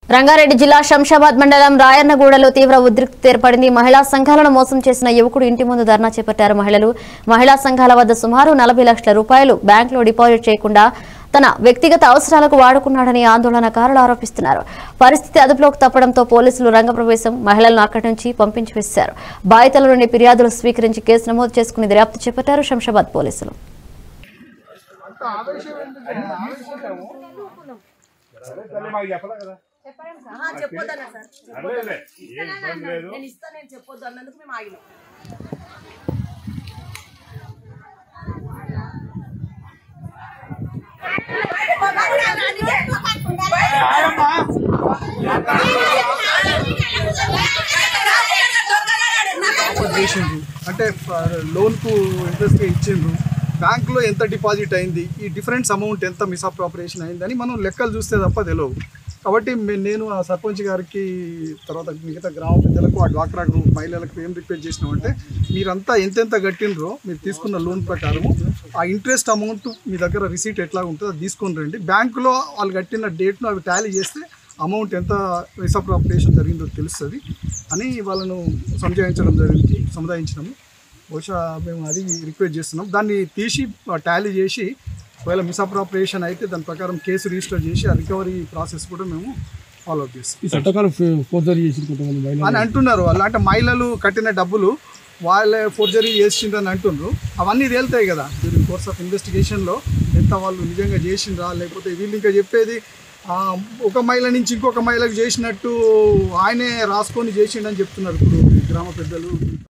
రంగారెడ్డి జిల్లా శంషాబాద్ మండలం రాయన్నగూడలో తీవ్ర ఉద్రిక్తత ఏర్పడింది మహిళా సంఘాలను మోసం చేసిన యువకుడు ఇంటి ముందు ధర్నా చేపట్టారు మహిళలు మహిళా సంఘాల వద్ద సుమారు నలభై లక్షల రూపాయలు బ్యాంకులో డిపాజిట్ చేయకుండా తన వ్యక్తిగత అవసరాలకు వాడుకున్నాడని ఆందోళనకారులు ఆరోపిస్తున్నారు పరిస్థితి అదుపులోకి తప్పడంతో పోలీసులు రంగప్రవేశం మహిళలను అక్కడి నుంచి పంపించి వేశారు బాధితుల నుండి ఫిర్యాదులు స్వీకరించి కేసు నమోదు చేసుకుని దర్యాప్తు చేపట్టారు శంషాబాద్ పోలీసులు చెప్పొద్దన్నా సార్ నేను ఇస్తా నేను చెప్పొద్దు అన్నందుకు మేము ఆగినాం డిపాజిట్ చేసిండ్రు అంటే లోన్కు ఇంట్రెస్ట్గా ఇచ్చిండ్రు బ్యాంకులో ఎంత డిపాజిట్ అయింది ఈ డిఫరెన్స్ అమౌంట్ ఎంత మిస్అప్రాపరేషన్ అయిందని మనం లెక్కలు చూస్తే తప్ప తెలియవు కాబట్టి మే- నేను ఆ సర్పంచ్ గారికి తర్వాత మిగతా గ్రామ పెద్దలకు ఆ డ్వాక్రా గ్రూప్ మహిళలకు ఏం రిక్వెస్ట్ చేసినామంటే మీరంతా ఎంతెంత కట్టినరో మీరు తీసుకున్న లోన్ ప్రకారం ఆ ఇంట్రెస్ట్ అమౌంట్ మీ దగ్గర రిసీట్ ఎట్లా ఉంటుందో అది తీసుకొని రండి బ్యాంకులో వాళ్ళు కట్టిన డేట్ను అవి టాలీ చేస్తే అమౌంట్ ఎంత మిస్అప్రాపరేషన్ జరిగిందో తెలుస్తుంది అని వాళ్ళను సంజాయించడం జరిగింది సముదాయించినాము బహుశా మేము అది రిక్వెస్ట్ చేస్తున్నాం దాన్ని తీసి టాలీ చేసి ఒకవేళ మిస్అప్రాపరేషన్ అయితే దాని ప్రకారం కేసు రిజిస్టర్ చేసి ఆ రికవరీ ప్రాసెస్ కూడా మేము ఫాలో అప్ చేస్తాం ఈ చట్టకాలు ఫోర్జరీ చేసిన కొంతమంది మహిళలు అని అంటున్నారు వాళ్ళు అంటే మహిళలు కట్టిన డబ్బులు వాళ్ళే ఫోర్జరీ చేసిండ్రని అంటున్నారు అవన్నీ తేలుతాయి కదా డ్యూరింగ్ కోర్స్ ఆఫ్ ఇన్వెస్టిగేషన్లో ఎంత వాళ్ళు నిజంగా చేసిండ్రా లేకపోతే వీళ్ళు ఇంకా చెప్పేది ఆ, ఒక మహిళ నుంచి ఇంకొక మహిళకు చేసినట్టు ఆయనే రాసుకొని చేసిండని చెప్తున్నారు ఇప్పుడు ఈ గ్రామ పెద్దలు